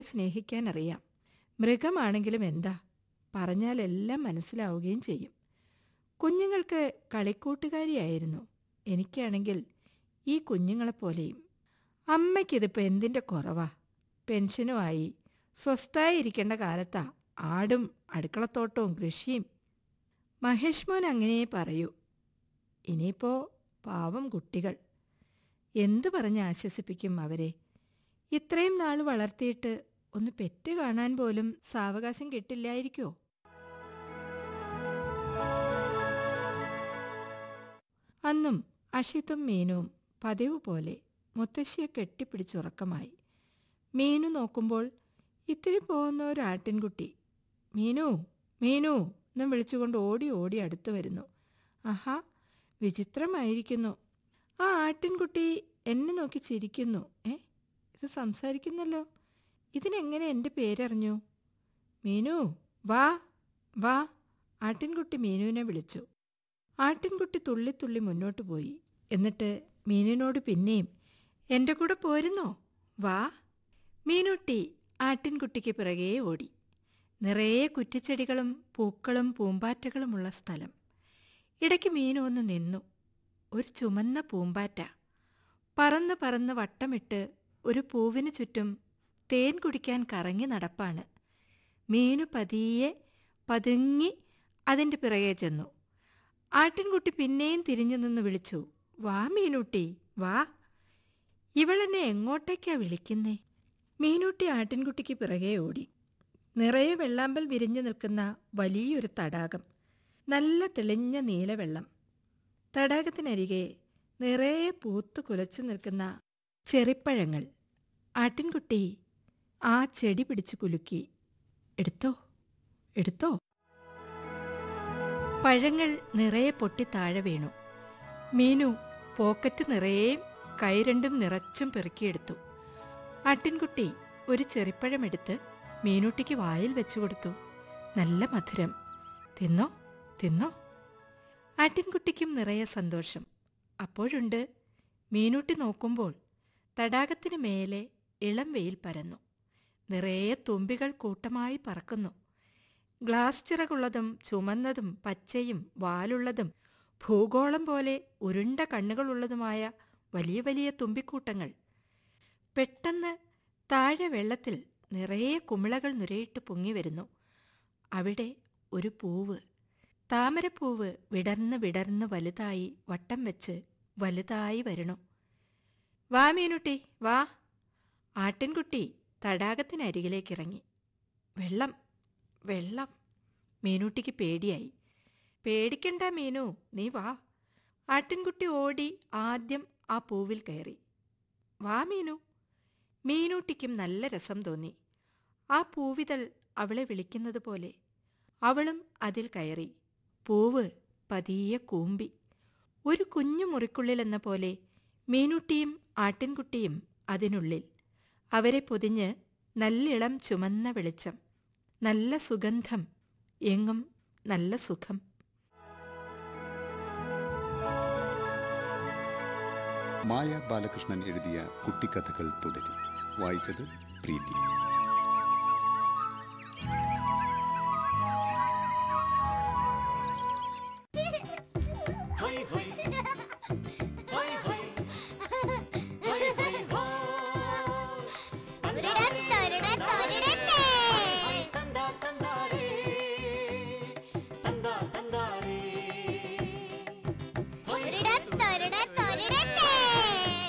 സ്നേഹിക്കാൻ അറിയാം മൃഗമാണെങ്കിലും എന്താ പറഞ്ഞാലെല്ലാം മനസ്സിലാവുകയും ചെയ്യും കുഞ്ഞുങ്ങൾക്ക് കളിക്കൂട്ടുകാരിയായിരുന്നു എനിക്കാണെങ്കിൽ ഈ കുഞ്ഞുങ്ങളെപ്പോലെയും അമ്മയ്ക്കിതിപ്പോൾ എന്തിൻ്റെ കുറവാ പെൻഷനുമായി സ്വസ്ഥായിരിക്കേണ്ട കാലത്താ ആടും അടുക്കളത്തോട്ടവും കൃഷിയും മഹേഷ് മോൻ അങ്ങനെ പറയൂ ഇനിയിപ്പോ പാവം കുട്ടികൾ എന്തു പറഞ്ഞ് ആശ്വസിപ്പിക്കും അവരെ ഇത്രയും നാൾ വളർത്തിയിട്ട് ഒന്ന് പെറ്റ് കാണാൻ പോലും സാവകാശം കിട്ടില്ലായിരിക്കോ അന്നും അഷിത്തും മീനുവും പതിവ് പോലെ മുത്തശ്ശിയെ കെട്ടിപ്പിടിച്ചുറക്കമായി മീനു നോക്കുമ്പോൾ ഇത്തിരി പോകുന്ന ഒരു ആട്ടിൻകുട്ടി മീനു മീനു എന്നും വിളിച്ചുകൊണ്ട് ഓടി ഓടി അടുത്തു വരുന്നു ആഹാ വിചിത്രമായിരിക്കുന്നു ആ ആട്ടിൻകുട്ടി എന്നെ നോക്കി ചിരിക്കുന്നു ഏ ഇത് സംസാരിക്കുന്നല്ലോ ഇതിനെങ്ങനെ എൻ്റെ പേരറിഞ്ഞു മീനു വാ വാ ആട്ടിൻകുട്ടി മീനുവിനെ വിളിച്ചു ആട്ടിൻകുട്ടി തുള്ളി തുള്ളി മുന്നോട്ട് പോയി എന്നിട്ട് മീനുവിനോട് പിന്നെയും എൻ്റെ കൂടെ പോരുന്നോ വാ മീനുട്ടി ആട്ടിൻകുട്ടിക്ക് പിറകെ ഓടി നിറയെ കുറ്റിച്ചെടികളും പൂക്കളും പൂമ്പാറ്റകളുമുള്ള സ്ഥലം ഇടയ്ക്ക് മീനു ഒന്ന് നിന്നു ഒരു ചുമന്ന പൂമ്പാറ്റ പറന്ന് പറന്ന് വട്ടമിട്ട് ഒരു പൂവിന് ചുറ്റും തേൻ കുടിക്കാൻ കറങ്ങി നടപ്പാണ് മീനു പതിയെ പതുങ്ങി അതിൻ്റെ പിറകെ ചെന്നു ആട്ടിൻകുട്ടി പിന്നെയും തിരിഞ്ഞു നിന്ന് വിളിച്ചു വാ മീനൂട്ടി വാ ഇവളെന്നെ എങ്ങോട്ടേക്കാ വിളിക്കുന്നേ മീനൂട്ടി ആട്ടിൻകുട്ടിക്ക് പിറകെ ഓടി നിറയെ വെള്ളാമ്പൽ വിരിഞ്ഞു നിൽക്കുന്ന വലിയൊരു തടാകം നല്ല തെളിഞ്ഞ നീലവെള്ളം തടാകത്തിനരികെ നിറയെ പൂത്തു കുലച്ചു നിൽക്കുന്ന ചെറിപ്പഴങ്ങൾ ആട്ടിൻകുട്ടി ആ ചെടി പിടിച്ചു കുലുക്കി എടുത്തോ എടുത്തോ പഴങ്ങൾ നിറയെ പൊട്ടി താഴെ വീണു മീനു പോക്കറ്റ് നിറയെ കൈ രണ്ടും നിറച്ചും പെറുക്കിയെടുത്തു ആട്ടിൻകുട്ടി ഒരു ചെറിപ്പഴമെടുത്ത് മീനൂട്ടിക്ക് വായിൽ വെച്ചു കൊടുത്തു നല്ല മധുരം തിന്നോ തിന്നോ ആട്ടിൻകുട്ടിക്കും നിറയെ സന്തോഷം അപ്പോഴുണ്ട് മീനൂട്ടി നോക്കുമ്പോൾ തടാകത്തിന് മേലെ ഇളം വെയിൽ പരന്നു നിറയെ തുമ്പികൾ കൂട്ടമായി പറക്കുന്നു ഗ്ലാസ് ചിറകുള്ളതും ചുമന്നതും പച്ചയും വാലുള്ളതും ഭൂഗോളം പോലെ ഉരുണ്ട കണ്ണുകളുള്ളതുമായ വലിയ വലിയ തുമ്പിക്കൂട്ടങ്ങൾ പെട്ടെന്ന് താഴെ വെള്ളത്തിൽ നിറയെ കുമിളകൾ നുരയിട്ട് പൊങ്ങി വരുന്നു അവിടെ ഒരു പൂവ് താമരപ്പൂവ് വിടർന്ന് വിടർന്ന് വലുതായി വട്ടം വെച്ച് വലുതായി വരണു വാ മീനുട്ടി വാ ആട്ടിൻകുട്ടി തടാകത്തിനരികിലേക്കിറങ്ങി വെള്ളം വെള്ളം മീനൂട്ടിക്ക് പേടിയായി പേടിക്കണ്ട മീനു നീ വാ ആട്ടിൻകുട്ടി ഓടി ആദ്യം ആ പൂവിൽ കയറി വാ മീനു മീനൂട്ടിക്കും നല്ല രസം തോന്നി ആ പൂവിതൾ അവളെ വിളിക്കുന്നത് പോലെ അവളും അതിൽ കയറി പൂവ് പതിയെ കൂമ്പി ഒരു കുഞ്ഞു മുറിക്കുള്ളിലെന്ന പോലെ മീനുട്ടിയും ആട്ടിൻകുട്ടിയും അതിനുള്ളിൽ അവരെ പൊതിഞ്ഞ് നല്ലിളം ചുമന്ന വെളിച്ചം നല്ല സുഗന്ധം എങ്ങും നല്ല സുഖം മായ ബാലകൃഷ്ണൻ എഴുതിയ കുട്ടിക്കഥകൾ തുടരും വായിച്ചത് പ്രീതി